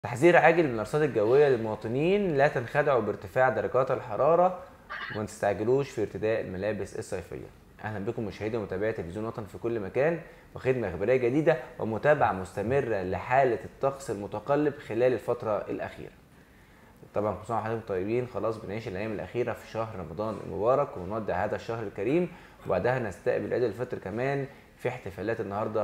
تحذير عاجل من الارصاد الجويه للمواطنين لا تنخدعوا بارتفاع درجات الحراره وما تستعجلوش في ارتداء الملابس الصيفيه اهلا بكم مشاهدي ومتابعي تلفزيون وطن في كل مكان وخدمه اخباريه جديده ومتابعه مستمره لحاله الطقس المتقلب خلال الفتره الاخيره طبعا كل سنه وحضراتكم طيبين خلاص بنعيش الايام الاخيره في شهر رمضان المبارك ونودع هذا الشهر الكريم وبعدها نستقبل عيد الفطر كمان في احتفالات النهارده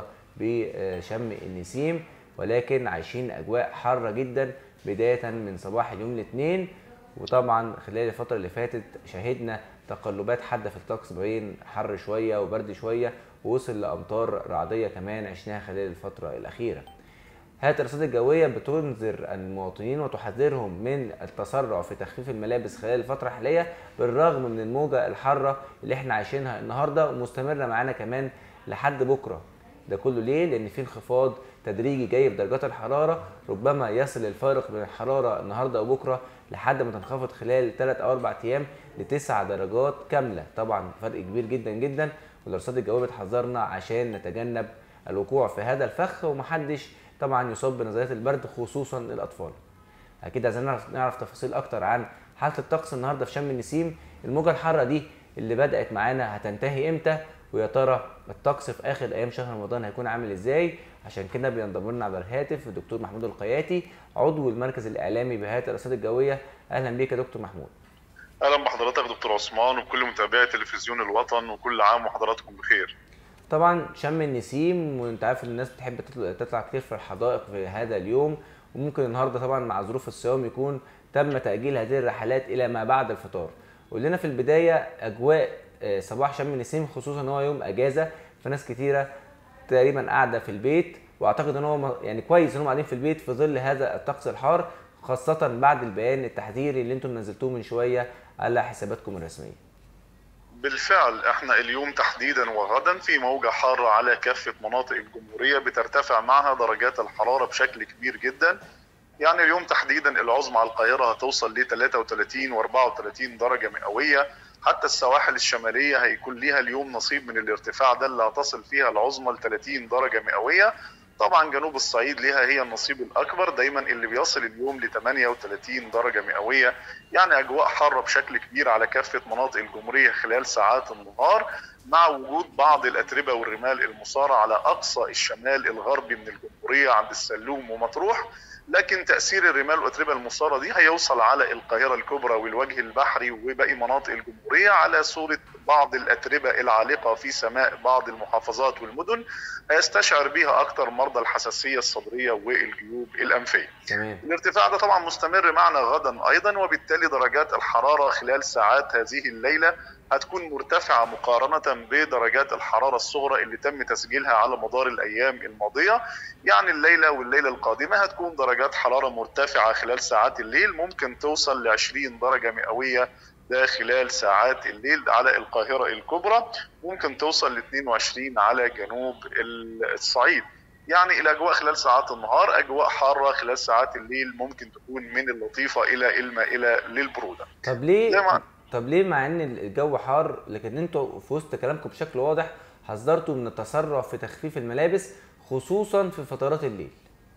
بشم النسيم ولكن عايشين اجواء حاره جدا بدايه من صباح اليوم الاثنين وطبعا خلال الفتره اللي فاتت شهدنا تقلبات حاده في الطقس بين حر شويه وبرد شويه ووصل لامطار رعديه كمان عشناها خلال الفتره الاخيره هذه الرصاد الجوية بتنذر المواطنين وتحذرهم من التسرع في تخفيف الملابس خلال الفترة الحالية بالرغم من الموجة الحارة اللي احنا عايشينها النهاردة ومستمرة معانا كمان لحد بكرة ده كله ليه؟ لأن في انخفاض تدريجي جاي في درجات الحرارة ربما يصل الفارق بين الحرارة النهاردة وبكرة لحد ما تنخفض خلال 3 أو 4 أيام لتسع درجات كاملة طبعا فرق كبير جدا جدا والأرصاد الجوية بتحذرنا عشان نتجنب الوقوع في هذا الفخ ومحدش طبعا يصاب بنزلات البرد خصوصا الاطفال اكيد عايزين نعرف, نعرف تفاصيل اكتر عن حاله الطقس النهارده في شم النسيم الموجه الحاره دي اللي بدات معانا هتنتهي امتى ويا ترى الطقس في اخر ايام شهر رمضان هيكون عامل ازاي عشان كده بينضم لنا عبر الهاتف الدكتور محمود القياتي عضو المركز الاعلامي بهيئه الارصاد الجويه اهلا بيك يا دكتور محمود اهلا بحضرتك دكتور عثمان وكل متابعي تلفزيون الوطن وكل عام وحضراتكم بخير طبعا شم النسيم وانت عارف ان الناس بتحب تطلع كتير في الحدائق في هذا اليوم وممكن النهارده طبعا مع ظروف الصيام يكون تم تاجيل هذه الرحلات الى ما بعد الفطار قول لنا في البدايه اجواء صباح شم النسيم خصوصا ان هو يوم اجازه فناس كتيره تقريبا قاعده في البيت واعتقد ان هو يعني كويس ان هم قاعدين في البيت في ظل هذا الطقس الحار خاصه بعد البيان التحذيري اللي انتم نزلتوه من شويه على حساباتكم الرسميه بالفعل احنا اليوم تحديدا وغدا في موجة حارة على كافة مناطق الجمهورية بترتفع معها درجات الحرارة بشكل كبير جدا يعني اليوم تحديدا العظمى على القاهرة هتوصل ل 33 و 34 درجة مئوية حتى السواحل الشمالية هيكون ليها اليوم نصيب من الارتفاع ده اللي هتصل فيها العظمى ل 30 درجة مئوية طبعا جنوب الصعيد ليها هي النصيب الاكبر دايما اللي بيصل اليوم ل 38 درجه مئويه يعني اجواء حاره بشكل كبير على كافه مناطق الجمهوريه خلال ساعات النهار مع وجود بعض الاتربه والرمال المصاره على اقصى الشمال الغربي من الجمهوريه عند السلوم ومطروح لكن تاثير الرمال والاتربه المصاره دي هيوصل على القاهره الكبرى والوجه البحري وباقي مناطق الجمهوريه على صوره بعض الاتربه العالقه في سماء بعض المحافظات والمدن هيستشعر بها اكثر مرضى الحساسيه الصدريه والجيوب الانفيه. تمام. الارتفاع ده طبعا مستمر معنا غدا ايضا وبالتالي درجات الحراره خلال ساعات هذه الليله هتكون مرتفعه مقارنه بدرجات الحراره الصغرى اللي تم تسجيلها على مدار الايام الماضيه يعني الليله والليله القادمه هتكون درجات حراره مرتفعه خلال ساعات الليل ممكن توصل ل 20 درجه مئويه ده خلال ساعات الليل على القاهرة الكبرى ممكن توصل ل 22 على جنوب الصعيد يعني الأجواء خلال ساعات النهار أجواء حارة خلال ساعات الليل ممكن تكون من اللطيفة إلى المائلة للبرودة طب ليه ما... طب ليه مع ان الجو حار لكن انتوا في وسط كلامكم بشكل واضح حذرتوا من التسرع في تخفيف الملابس خصوصا في فترات الليل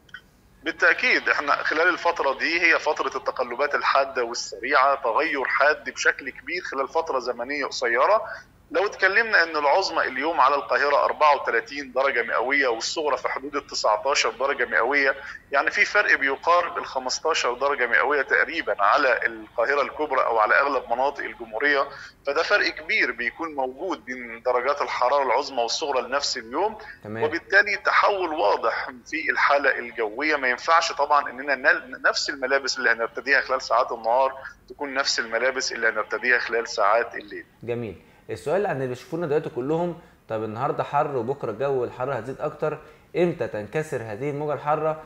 بالتاكيد احنا خلال الفتره دي هي فتره التقلبات الحاده والسريعه تغير حاد بشكل كبير خلال فتره زمنيه قصيره لو اتكلمنا ان العظمى اليوم على القاهره 34 درجه مئويه والصغرى في حدود ال 19 درجه مئويه يعني في فرق بيقارب ال 15 درجه مئويه تقريبا على القاهره الكبرى او على اغلب مناطق الجمهوريه فده فرق كبير بيكون موجود بين درجات الحراره العظمى والصغرى لنفس اليوم تمام. وبالتالي تحول واضح في الحاله الجويه ما ينفعش طبعا اننا نفس الملابس اللي هنرتديها خلال ساعات النهار تكون نفس الملابس اللي هنرتديها خلال ساعات الليل جميل السؤال عن اللي بيشوفونا دلوقتي كلهم طب النهارده حر وبكره الجو الحر هتزيد اكتر امتى تنكسر هذه الموجه الحاره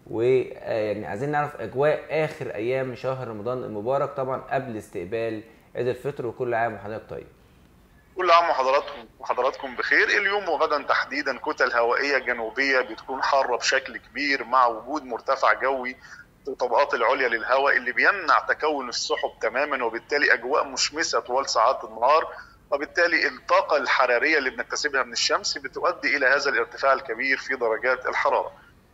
ويعني عايزين نعرف اجواء اخر ايام شهر رمضان المبارك طبعا قبل استقبال عيد الفطر وكل عام وحضرتك طيب كل عام وحضراتكم وحضراتكم بخير اليوم وغدا تحديدا كتل هوائيه جنوبيه بتكون حاره بشكل كبير مع وجود مرتفع جوي الطبقات العليا للهواء اللي بيمنع تكون السحب تماما وبالتالي اجواء مشمسه طوال ساعات النهار وبالتالي الطاقة الحرارية اللي بنكتسبها من الشمس بتؤدي إلى هذا الارتفاع الكبير في درجات الحرارة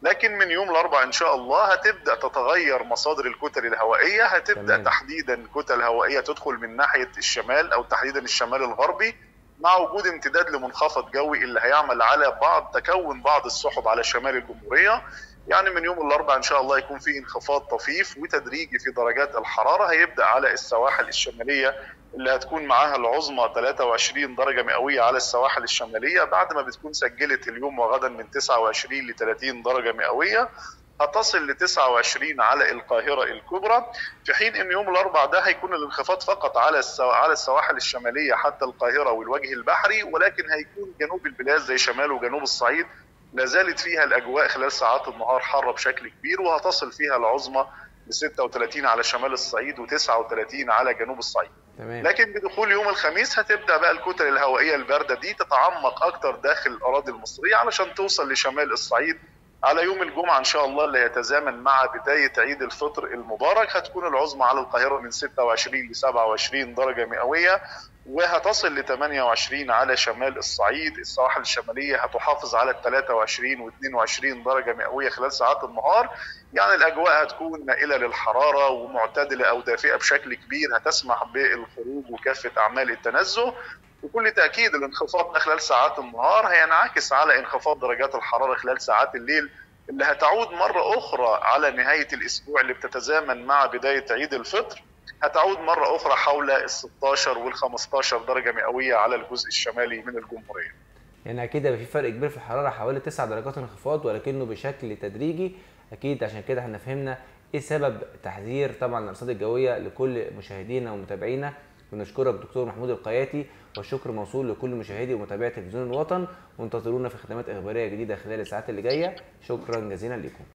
لكن من يوم الاربعاء ان شاء الله هتبدا تتغير مصادر الكتل الهوائيه هتبدا تمام. تحديدا كتل هوائيه تدخل من ناحيه الشمال او تحديدا الشمال الغربي مع وجود امتداد لمنخفض جوي اللي هيعمل على بعض تكون بعض السحب على شمال الجمهوريه يعني من يوم الاربعاء ان شاء الله يكون في انخفاض طفيف وتدريجي في درجات الحراره هيبدا على السواحل الشماليه اللي هتكون معاها العظمى 23 درجه مئويه على السواحل الشماليه بعد ما بتكون سجلت اليوم وغدا من 29 ل 30 درجه مئويه هتصل ل 29 على القاهره الكبرى في حين ان يوم الاربعاء ده هيكون الانخفاض فقط على السو... على السواحل الشماليه حتى القاهره والوجه البحري ولكن هيكون جنوب البلاد زي شمال وجنوب الصعيد لا زالت فيها الاجواء خلال ساعات النهار حاره بشكل كبير وهتصل فيها العظمى ل 36 على شمال الصعيد و39 على جنوب الصعيد تمام لكن بدخول يوم الخميس هتبدا بقى الكتل الهوائيه البارده دي تتعمق اكتر داخل الاراضي المصريه علشان توصل لشمال الصعيد على يوم الجمعه ان شاء الله اللي يتزامن مع بدايه عيد الفطر المبارك هتكون العظمى على القاهره من 26 ل 27 درجه مئويه وهتصل ل 28 على شمال الصعيد السواحل الشماليه هتحافظ على ال 23 و 22 درجه مئويه خلال ساعات النهار يعني الاجواء هتكون مائله للحراره ومعتدله او دافئه بشكل كبير هتسمح بالخروج وكافه اعمال التنزه بكل تاكيد الانخفاض ده خلال ساعات النهار هينعكس على انخفاض درجات الحراره خلال ساعات الليل اللي هتعود مره اخرى على نهايه الاسبوع اللي بتتزامن مع بدايه عيد الفطر هتعود مره اخرى حول ال 16 وال 15 درجه مئويه على الجزء الشمالي من الجمهوريه. يعني اكيد هيبقى في فرق كبير في الحراره حوالي 9 درجات انخفاض ولكنه بشكل تدريجي اكيد عشان كده احنا فهمنا ايه سبب تحذير طبعا الارصاد الجويه لكل مشاهدينا ومتابعينا ونشكرك دكتور محمود القياتي والشكر موصول لكل مشاهدي ومتابعي تلفزيون الوطن وانتظرونا في خدمات اخباريه جديده خلال الساعات اللي جايه شكرا جزيلا لكم